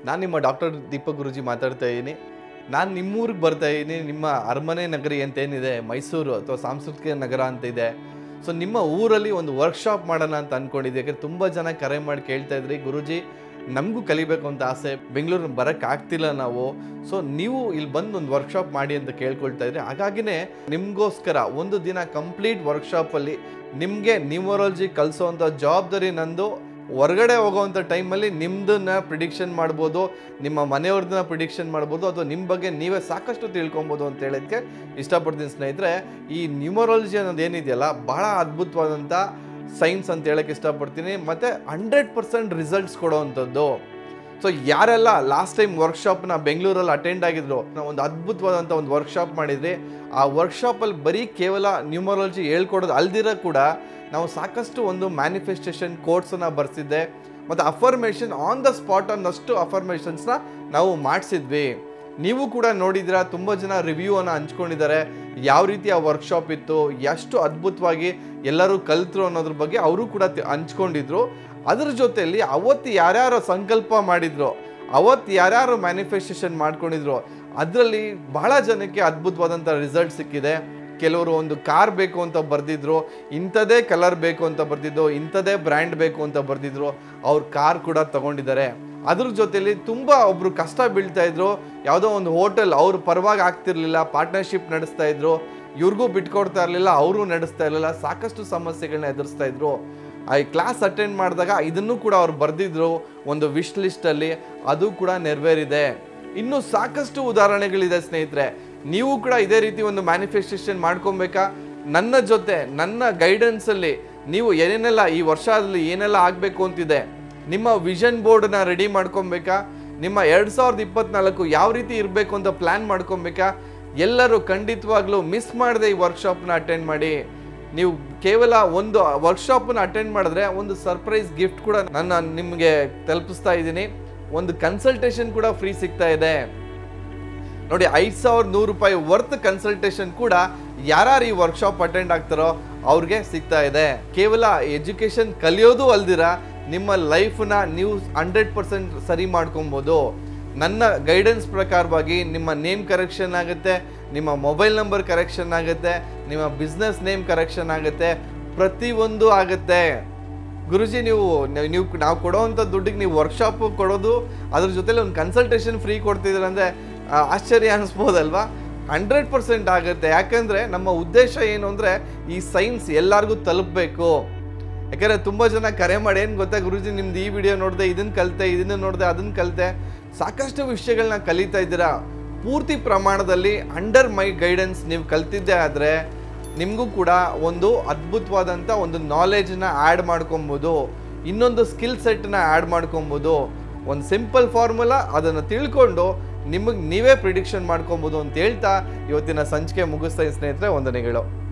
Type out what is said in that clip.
ನಾನು ನಿಮ್ಮ ಡಾಕ್ಟರ್ ದೀಪಕ್ ಗುರುಜಿ ಮಾತಾಡ್ತಾ ಇದ್ದೀನಿ ನಾನು ನಿಮ್ಮೂರಿಗೆ ಬರ್ತಾ ಇದ್ದೀನಿ ನಿಮ್ಮ ಅರಮನೆ ನಗರಿ ಅಂತ ಏನಿದೆ ಮೈಸೂರು ಅಥವಾ ಸಾಂಸ್ಕೃತಿಕ ನಗರ ಅಂತ ಇದೆ ಸೊ ನಿಮ್ಮ ಊರಲ್ಲಿ ಒಂದು ವರ್ಕ್ಶಾಪ್ ಮಾಡೋಣ ಅಂತ ಅಂದ್ಕೊಂಡಿದ್ದೆ ಯಾಕಂದ್ರೆ ತುಂಬ ಜನ ಕರೆ ಮಾಡಿ ಕೇಳ್ತಾ ಇದ್ರಿ ಗುರುಜಿ ನಮಗೂ ಕಲಿಬೇಕು ಅಂತ ಆಸೆ ಬೆಂಗಳೂರು ಬರೋಕ್ಕೆ ಆಗ್ತಿಲ್ಲ ನಾವು ಸೊ ನೀವು ಇಲ್ಲಿ ಬಂದು ಒಂದು ವರ್ಕ್ಶಾಪ್ ಮಾಡಿ ಅಂತ ಕೇಳ್ಕೊಳ್ತಾ ಇದ್ರಿ ಹಾಗಾಗಿನೇ ನಿಮಗೋಸ್ಕರ ಒಂದು ದಿನ ಕಂಪ್ಲೀಟ್ ವರ್ಕ್ಶಾಪಲ್ಲಿ ನಿಮಗೆ ನ್ಯೂಮರಾಲಜಿ ಕಲಿಸೋವಂಥ ಜವಾಬ್ದಾರಿ ನಂದು ಹೊರಗಡೆ ಹೋಗೋವಂಥ ಟೈಮಲ್ಲಿ ನಿಮ್ಮದನ್ನ ಪ್ರಿಡಿಕ್ಷನ್ ಮಾಡ್ಬೋದು ನಿಮ್ಮ ಮನೆಯವ್ರದನ್ನ ಪ್ರಿಡಿಕ್ಷನ್ ಮಾಡ್ಬೋದು ಅಥವಾ ನಿಮ್ಮ ಬಗ್ಗೆ ನೀವೇ ಸಾಕಷ್ಟು ತಿಳ್ಕೊಬೋದು ಅಂತ ಹೇಳೋದಕ್ಕೆ ಇಷ್ಟಪಡ್ತೀನಿ ಸ್ನೇಹಿತರೆ ಈ ನ್ಯೂಮರಾಲಜಿ ಅನ್ನೋದು ಏನಿದೆಯಲ್ಲ ಬಹಳ ಅದ್ಭುತವಾದಂಥ ಸೈನ್ಸ್ ಅಂತ ಹೇಳಕ್ಕೆ ಇಷ್ಟಪಡ್ತೀನಿ ಮತ್ತು ಹಂಡ್ರೆಡ್ ಪರ್ಸೆಂಟ್ ರಿಸಲ್ಟ್ಸ್ ಕೊಡೋವಂಥದ್ದು ಸೊ ಯಾರೆಲ್ಲ ಲಾಸ್ಟ್ ಟೈಮ್ ವರ್ಕ್ಶಾಪ್ನ ಬೆಂಗಳೂರಲ್ಲಿ ಅಟೆಂಡ್ ಆಗಿದ್ರು ನಾವು ಒಂದು ಅದ್ಭುತವಾದಂಥ ಒಂದು ವರ್ಕ್ಶಾಪ್ ಮಾಡಿದ್ರಿ ಆ ವರ್ಕ್ಶಾಪಲ್ಲಿ ಬರೀ ಕೇವಲ ನ್ಯೂಮರಾಲಜಿ ಹೇಳ್ಕೊಡೋದು ಅಲ್ದಿರ ಕೂಡ ನಾವು ಸಾಕಷ್ಟು ಒಂದು ಮ್ಯಾನಿಫೆಸ್ಟೇಷನ್ ಕೋರ್ಸನ್ನು ಬರ್ಸಿದ್ದೆ ಮತ್ತು ಅಫರ್ಮೇಷನ್ ಆನ್ ದ ಸ್ಪಾಟ್ ಅನ್ನಷ್ಟು ಅಫರ್ಮೇಷನ್ಸ್ನ ನಾವು ಮಾಡಿಸಿದ್ವಿ ನೀವು ಕೂಡ ನೋಡಿದಿರ ತುಂಬ ಜನ ರಿವ್ಯೂವನ್ನು ಹಂಚ್ಕೊಂಡಿದ್ದಾರೆ ಯಾವ ರೀತಿ ಆ ವರ್ಕ್ಶಾಪ್ ಇತ್ತು ಎಷ್ಟು ಅದ್ಭುತವಾಗಿ ಎಲ್ಲರೂ ಕಲಿತರು ಅನ್ನೋದ್ರ ಬಗ್ಗೆ ಅವರು ಕೂಡ ತಿ- ಹಂಚ್ಕೊಂಡಿದ್ರು ಅದ್ರ ಜೊತೆಯಲ್ಲಿ ಅವತ್ತು ಯಾರ್ಯಾರು ಸಂಕಲ್ಪ ಮಾಡಿದ್ರು ಅವತ್ತು ಯಾರ್ಯಾರು ಮ್ಯಾನಿಫೆಸ್ಟೇಷನ್ ಮಾಡ್ಕೊಂಡಿದ್ರು ಅದರಲ್ಲಿ ಬಹಳ ಜನಕ್ಕೆ ಅದ್ಭುತವಾದಂಥ ರಿಸಲ್ಟ್ ಸಿಕ್ಕಿದೆ ಕೆಲವರು ಒಂದು ಕಾರ್ ಬೇಕು ಅಂತ ಬರೆದಿದ್ರು ಇಂಥದೇ ಕಲರ್ ಬೇಕು ಅಂತ ಬರೆದಿದ್ದು ಇಂಥದೇ ಬ್ರ್ಯಾಂಡ್ ಬೇಕು ಅಂತ ಬರೆದಿದ್ರು ಅವ್ರು ಕಾರ್ ಕೂಡ ತಗೊಂಡಿದ್ದಾರೆ ಅದ್ರ ಜೊತೆಲಿ ತುಂಬ ಒಬ್ರು ಕಷ್ಟ ಬೀಳ್ತಾ ಇದ್ರು ಯಾವುದೋ ಒಂದು ಹೋಟೆಲ್ ಅವ್ರ ಪರವಾಗಿ ಆಗ್ತಿರ್ಲಿಲ್ಲ ಪಾರ್ಟ್ನರ್ಶಿಪ್ ನಡೆಸ್ತಾ ಇದ್ರು ಇವ್ರಿಗೂ ಬಿಟ್ಕೊಡ್ತಾ ಇರಲಿಲ್ಲ ಅವರು ನಡೆಸ್ತಾ ಇರಲಿಲ್ಲ ಸಾಕಷ್ಟು ಸಮಸ್ಯೆಗಳನ್ನ ಎದುರಿಸ್ತಾ ಇದ್ರು ಆ ಕ್ಲಾಸ್ ಅಟೆಂಡ್ ಮಾಡಿದಾಗ ಇದನ್ನು ಕೂಡ ಅವ್ರು ಬರೆದಿದ್ರು ಒಂದು ವಿಶ್ ಲಿಸ್ಟಲ್ಲಿ ಅದು ಕೂಡ ನೆರವೇರಿದೆ ಇನ್ನು ಸಾಕಷ್ಟು ಉದಾಹರಣೆಗಳಿದೆ ಸ್ನೇಹಿತರೆ ನೀವು ಕೂಡ ಇದೇ ರೀತಿ ಒಂದು ಮ್ಯಾನಿಫೆಸ್ಟೇಷನ್ ಮಾಡ್ಕೊಬೇಕಾ ನನ್ನ ಜೊತೆ ನನ್ನ ಗೈಡೆನ್ಸಲ್ಲಿ ನೀವು ಏನೇನೆಲ್ಲ ಈ ವರ್ಷದಲ್ಲಿ ಏನೆಲ್ಲ ಆಗಬೇಕು ಅಂತಿದೆ ನಿಮ್ಮ ವಿಷನ್ ಬೋರ್ಡ್ನ ರೆಡಿ ಮಾಡ್ಕೊಬೇಕಾ ನಿಮ್ಮ ಎರಡು ಸಾವಿರದ ಇಪ್ಪತ್ನಾಲ್ಕು ಯಾವ ರೀತಿ ಇರಬೇಕು ಅಂತ ಪ್ಲ್ಯಾನ್ ಮಾಡ್ಕೊಬೇಕಾ ಎಲ್ಲರೂ ಖಂಡಿತವಾಗ್ಲೂ ಮಿಸ್ ಮಾಡದೆ ಈ ವರ್ಕ್ಶಾಪ್ನ ಅಟೆಂಡ್ ಮಾಡಿ ನೀವು ಕೇವಲ ಒಂದು ವರ್ಕ್ಶಾಪನ್ನು ಅಟೆಂಡ್ ಮಾಡಿದ್ರೆ ಒಂದು ಸರ್ಪ್ರೈಸ್ ಗಿಫ್ಟ್ ಕೂಡ ನನ್ನ ನಿಮಗೆ ತಲುಪಿಸ್ತಾ ಇದ್ದೀನಿ ಒಂದು ಕನ್ಸಲ್ಟೇಷನ್ ಕೂಡ ಫ್ರೀ ಸಿಗ್ತಾ ಇದೆ ನೋಡಿ ಐದು ಸಾವಿರದ ನೂರು ರೂಪಾಯಿ ವರ್ತ್ ಕನ್ಸಲ್ಟೇಷನ್ ಕೂಡ ಯಾರ್ಯಾರು ಈ ವರ್ಕ್ಶಾಪ್ ಅಟೆಂಡ್ ಆಗ್ತಾರೋ ಅವ್ರಿಗೆ ಸಿಗ್ತಾ ಇದೆ ಕೇವಲ ಎಜುಕೇಶನ್ ಕಲಿಯೋದು ಅಲ್ದಿರ ನಿಮ್ಮ ಲೈಫ್ನ ನೀವು ಹಂಡ್ರೆಡ್ ಪರ್ಸೆಂಟ್ ಸರಿ ಮಾಡ್ಕೊಬೋದು ನನ್ನ ಗೈಡೆನ್ಸ್ ಪ್ರಕಾರವಾಗಿ ನಿಮ್ಮ ನೇಮ್ ಕರೆಕ್ಷನ್ ಆಗುತ್ತೆ ನಿಮ್ಮ ಮೊಬೈಲ್ ನಂಬರ್ ಕರೆಕ್ಷನ್ ಆಗುತ್ತೆ ನಿಮ್ಮ ಬಿಸ್ನೆಸ್ ನೇಮ್ ಕರೆಕ್ಷನ್ ಆಗುತ್ತೆ ಪ್ರತಿಯೊಂದು ಆಗುತ್ತೆ ಗುರುಜಿ ನೀವು ನೀವು- ನೀವು ನಾವು ಕೊಡೋವಂಥ ದುಡ್ಡಿಗೆ ನೀವು ವರ್ಕ್ಶಾಪ್ ಕೊಡೋದು ಅದ್ರ ಜೊತೆಲಿ ಒಂದು ಕನ್ಸಲ್ಟೇಷನ್ ಫ್ರೀ ಕೊಡ್ತಿದ್ದೀರ ಅಂದರೆ ಆಶ್ಚರ್ಯ ಅನಿಸ್ಬೋದಲ್ವಾ ಹಂಡ್ರೆಡ್ ಪರ್ಸೆಂಟ್ ಆಗುತ್ತೆ ಯಾಕಂದರೆ ನಮ್ಮ ಉದ್ದೇಶ ಏನು ಅಂದರೆ ಈ ಸೈನ್ಸ್ ಎಲ್ಲರಿಗೂ ತಲುಪಬೇಕು ಯಾಕಂದರೆ ತುಂಬ ಜನ ಕರೆ ಮಾಡಿ ಏನು ಗೊತ್ತಾ ಗುರುಜಿ ನಿಮ್ದು ಈ ವಿಡಿಯೋ ನೋಡಿದೆ ಇದನ್ನು ಕಲಿತೆ ಇದನ್ನು ನೋಡಿದೆ ಅದನ್ನು ಕಲಿತೆ ಸಾಕಷ್ಟು ವಿಷಯಗಳನ್ನ ಕಲಿತಾ ಇದ್ದೀರಾ ಪೂರ್ತಿ ಪ್ರಮಾಣದಲ್ಲಿ ಅಂಡರ್ ಮೈ ಗೈಡೆನ್ಸ್ ನೀವು ಕಲ್ತಿದ್ದೆ ಆದರೆ ನಿಮಗೂ ಕೂಡ ಒಂದು ಅದ್ಭುತವಾದಂಥ ಒಂದು ನಾಲೆಜ್ನ ಆ್ಯಡ್ ಮಾಡ್ಕೊಬೋದು ಇನ್ನೊಂದು ಸ್ಕಿಲ್ ಸೆಟ್ನ ಆ್ಯಡ್ ಮಾಡ್ಕೊಬೋದು ಒಂದು ಸಿಂಪಲ್ ಫಾರ್ಮುಲಾ ಅದನ್ನು ತಿಳ್ಕೊಂಡು ನಿಮಗೆ ನೀವೇ ಪ್ರಿಡಿಕ್ಷನ್ ಮಾಡ್ಕೊಬೋದು ಅಂತ ಹೇಳ್ತಾ ಇವತ್ತಿನ ಸಂಚಿಕೆ ಮುಗಿಸ್ತಾ ಇದ್ದೀನಿ ಸ್ನೇಹಿತರೆ ವಂದನೆಗಳು